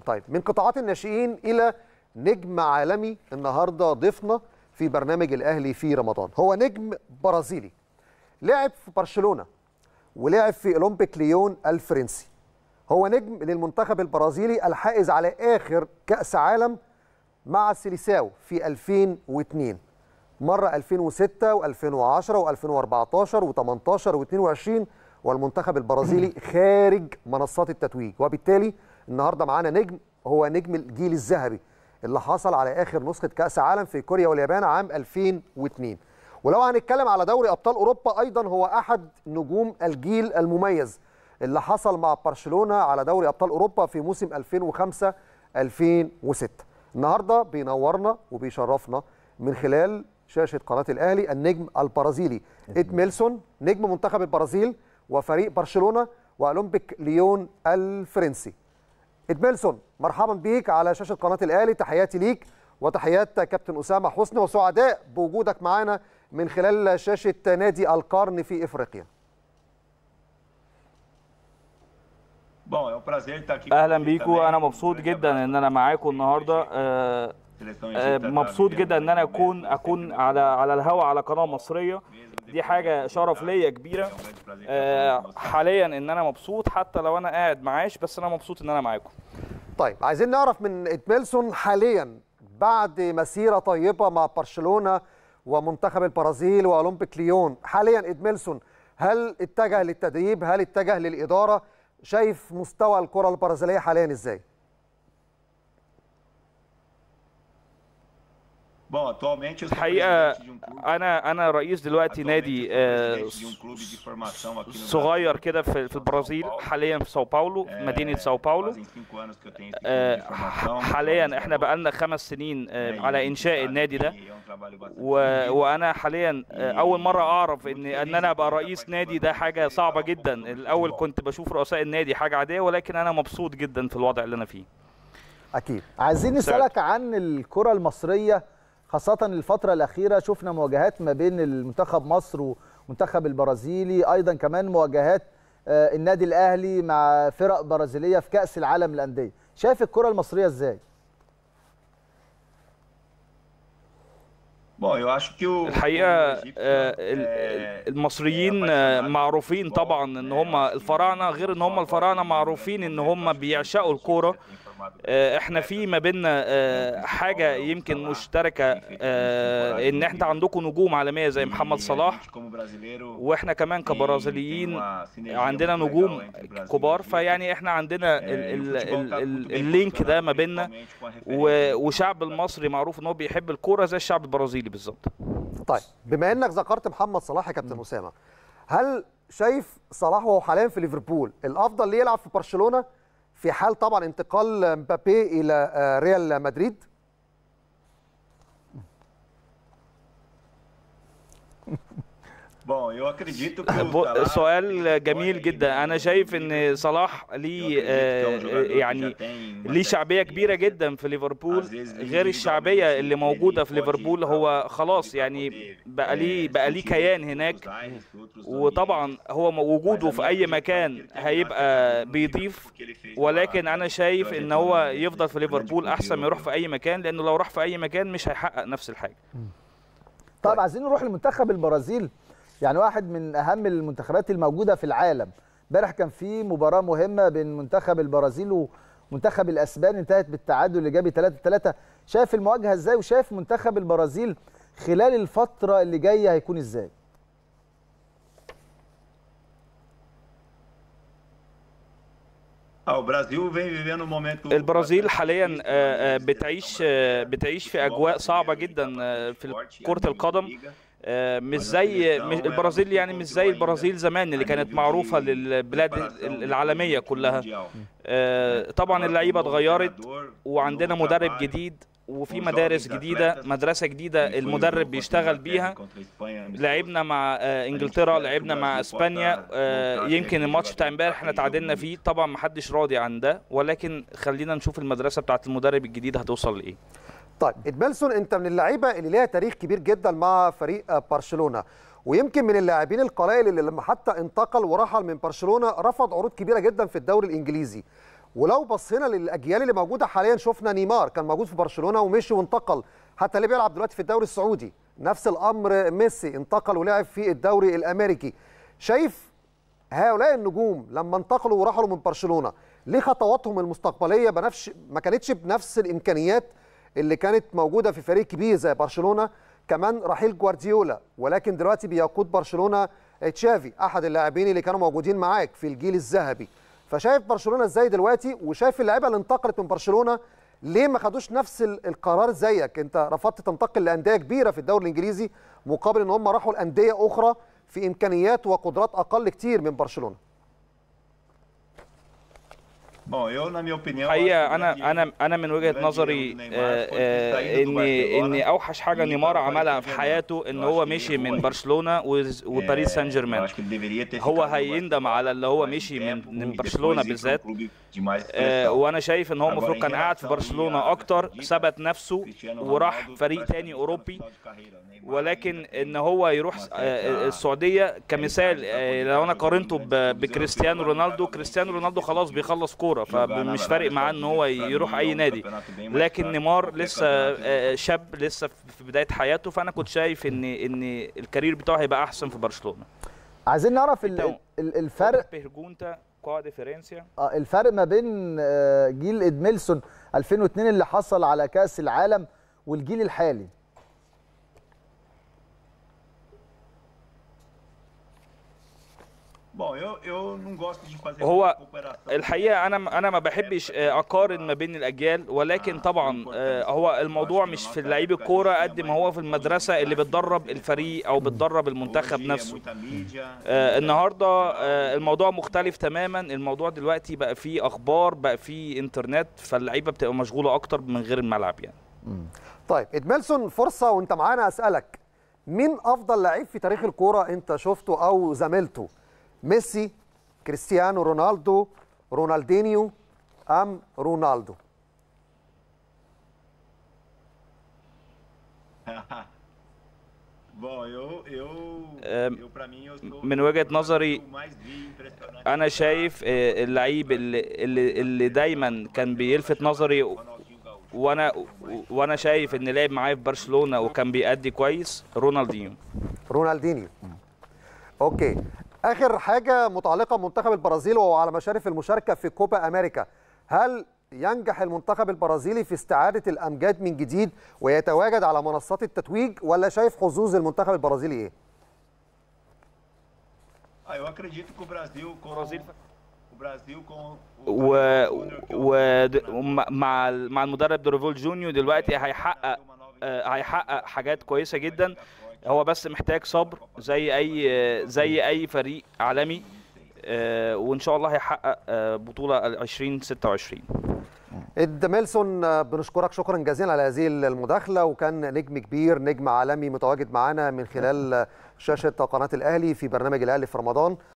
طيب من قطاعات الناشئين الى نجم عالمي النهارده ضيفنا في برنامج الاهلي في رمضان هو نجم برازيلي لعب في برشلونه ولعب في اولمبيك ليون الفرنسي هو نجم للمنتخب البرازيلي الحائز على اخر كاس عالم مع سيليساو في 2002 مرة 2006 و2010 و2014 و18 و22 والمنتخب البرازيلي خارج منصات التتويج وبالتالي النهارده معانا نجم هو نجم الجيل الذهبي اللي حصل على اخر نسخه كاس عالم في كوريا واليابان عام 2002 ولو هنتكلم على دوري ابطال اوروبا ايضا هو احد نجوم الجيل المميز اللي حصل مع برشلونه على دوري ابطال اوروبا في موسم 2005 2006 النهارده بينورنا وبيشرفنا من خلال شاشه قناه الاهلي النجم البرازيلي اد ميلسون نجم منتخب البرازيل وفريق برشلونه واولمبيك ليون الفرنسي اد ميلسون مرحبا بيك على شاشه قناه الاهلي تحياتي ليك وتحيات كابتن اسامه حسني وسعداء بوجودك معانا من خلال شاشه نادي القرن في افريقيا اهلا بيكم انا مبسوط جدا ان انا معاكم النهارده آه، آه، مبسوط جدا ان انا اكون اكون على على الهوا على قناه مصريه دي حاجه شرف ليا كبيره آه، حاليا ان انا مبسوط حتى لو انا قاعد معاش بس انا مبسوط ان انا معاكم طيب عايزين نعرف من ادميلسون حاليا بعد مسيره طيبه مع برشلونه ومنتخب البرازيل واولمبيك ليون حاليا ادميلسون هل اتجه للتدريب هل اتجه للاداره شايف مستوى الكره البرازيليه حاليا ازاي الحقيقه انا انا رئيس دلوقتي نادي آه، صغير كده في في البرازيل حاليا في ساو باولو مدينه ساو باولو آه، حاليا احنا بقالنا خمس سنين آه، على انشاء النادي ده و... وانا حاليا آه، اول مره اعرف ان ان انا ابقى رئيس نادي ده حاجه صعبه جدا الاول كنت بشوف رؤساء النادي حاجه عاديه ولكن انا مبسوط جدا في الوضع اللي انا فيه اكيد عايزين نسألك عن الكرة المصرية خاصة الفترة الأخيرة شفنا مواجهات ما بين المنتخب مصر ومنتخب البرازيلي أيضا كمان مواجهات آه، النادي الأهلي مع فرق برازيلية في كأس العالم للأندية شايف الكرة المصرية إزاي؟ الحقيقه آه، ال- المصريين آه، معروفين طبعا ان هم الفراعنه غير ان هم الفراعنه معروفين ان هم بيعشقوا الكوره آه، احنا في ما بيننا آه، حاجه يمكن مشتركه آه، ان احنا عندكم نجوم عالميه زي محمد صلاح واحنا كمان كبرازيليين عندنا نجوم كبار فيعني احنا عندنا ال ال ال ال اللينك ده ما بيننا و- وشعب المصري معروف ان هو بيحب الكوره زي الشعب البرازيلي بالظبط طيب بما انك ذكرت محمد صلاح يا كابتن اسامه هل شايف صلاح وهو حاليا في ليفربول الافضل ليه يلعب في برشلونه في حال طبعا انتقال مبابي الى آه، ريال مدريد ب- سؤال جميل جدا انا شايف ان صلاح ليه آه، يعني ليه شعبيه كبيره جدا في ليفربول غير الشعبيه اللي موجوده في ليفربول هو خلاص يعني بقى ليه بقى ليه كيان هناك وطبعا هو م- وجوده في اي مكان هيبقى بيضيف ولكن انا شايف ان هو يفضل في ليفربول احسن ما يروح في اي مكان لانه لو راح في اي مكان مش هيحقق نفس الحاجه طيب عايزين نروح لمنتخب البرازيل يعني واحد من أهم المنتخبات الموجودة في العالم امبارح كان في مباراة مهمة بين منتخب البرازيل ومنتخب الأسبان انتهت بالتعادل الإيجابي 3-3 شايف المواجهة إزاي وشايف منتخب البرازيل خلال الفترة اللي جاية هيكون إزاي؟ البرازيل حاليا آه، آه، بتعيش آه، بتعيش في اجواء صعبه جدا آه، في كره القدم آه، مش زي مش البرازيل يعني مش زي البرازيل زمان اللي كانت معروفه للبلاد العالميه كلها آه، طبعا اللعيبه اتغيرت وعندنا مدرب جديد وفي مدارس جديده مدرسه جديده المدرب بيشتغل بيها لعبنا مع آه، انجلترا لعبنا مع اسبانيا آه، يمكن الماتش بتاع امبارح احنا تعادلنا فيه طبعا ما حدش راضي عن ده ولكن خلينا نشوف المدرسه بتاعت المدرب الجديد هتوصل لايه طيب ادميلسون انت من اللعيبه اللي ليها تاريخ كبير جدا مع فريق آه، برشلونه ويمكن من اللاعبين القلائل اللي لما حتى انتقل ورحل من برشلونه رفض عروض كبيره جدا في الدوري الانجليزي ولو بصينا للاجيال اللي موجوده حاليا شفنا نيمار كان موجود في برشلونه ومشي وانتقل حتى اللي بيلعب دلوقتي في الدوري السعودي نفس الامر ميسي انتقل ولعب في الدوري الامريكي شايف هؤلاء النجوم لما انتقلوا وراحوا من برشلونه ليه خطواتهم المستقبليه بنفس ما كانتش بنفس الامكانيات اللي كانت موجوده في فريق كبير زي برشلونه كمان رحيل جوارديولا ولكن دلوقتي بيقود برشلونه تشافي احد اللاعبين اللي كانوا موجودين معاك في الجيل الذهبي فشايف برشلونه ازاي دلوقتي وشايف اللعيبه اللي انتقلت من برشلونه ليه ما خدوش نفس القرار زيك انت رفضت تنتقل لانديه كبيره في الدوري الانجليزي مقابل ان هم راحوا لانديه اخرى في امكانيات وقدرات اقل كتير من برشلونه حقيقة أنا أنا أنا من وجهة نظري إن إن أوحش حاجة نيمار عملها في حياته إن هو مشي من برشلونة وباريس سان جيرمان هو هيندم على اللي هو مشي من من برشلونة بالذات وأنا شايف إن هو المفروض كان قاعد في برشلونة أكتر ثبت نفسه وراح فريق تاني أوروبي ولكن ان هو يروح السعوديه كمثال لو انا قارنته بكريستيانو رونالدو كريستيانو رونالدو خلاص بيخلص كوره فمش فارق معاه ان هو يروح اي نادي لكن نيمار لسه شاب لسه في بدايه حياته فانا كنت شايف ان ان الكارير بتاعه هيبقى احسن في برشلونه عايزين نعرف الفرق الفرق ما بين جيل ادميلسون 2002 اللي حصل على كاس العالم والجيل الحالي هو الحقيقه انا انا ما بحبش اقارن ما بين الاجيال ولكن طبعا هو الموضوع مش في لعيب الكوره قد ما هو في المدرسه اللي بتدرب الفريق او بتدرب المنتخب نفسه النهارده الموضوع مختلف تماما الموضوع دلوقتي بقى فيه اخبار بقى فيه انترنت فاللعيبه بتبقى مشغوله اكتر من غير الملعب يعني طيب ادميلسون فرصه وانت معانا اسالك مين افضل لعيب في تاريخ الكوره انت شفته او زميلته ميسي كريستيانو رونالدو رونالدينيو ام رونالدو من وجهه نظري انا شايف اللعيب اللي, اللي, اللي دايما كان بيلفت نظري وانا وانا شايف ان لعب معايا في برشلونه وكان بيأدي كويس رونالدينيو رونالدينيو اوكي اخر حاجه متعلقه بمنتخب البرازيل وهو على مشارف المشاركه في كوبا امريكا هل ينجح المنتخب البرازيلي في استعاده الامجاد من جديد ويتواجد على منصات التتويج ولا شايف حظوظ المنتخب البرازيلي ايه eu acredito que o Brasil com o Brasil com و... و... مع مع المدرب دوريفول جونيور دلوقتي هيحقق هيحقق حاجات كويسه جدا هو بس محتاج صبر زي اي زي اي فريق عالمي وان شاء الله هيحقق بطوله 2026 اد ميلسون بنشكرك شكرا جزيلا على هذه المداخله وكان نجم كبير نجم عالمي متواجد معنا من خلال شاشه قناه الاهلي في برنامج الاهلي في رمضان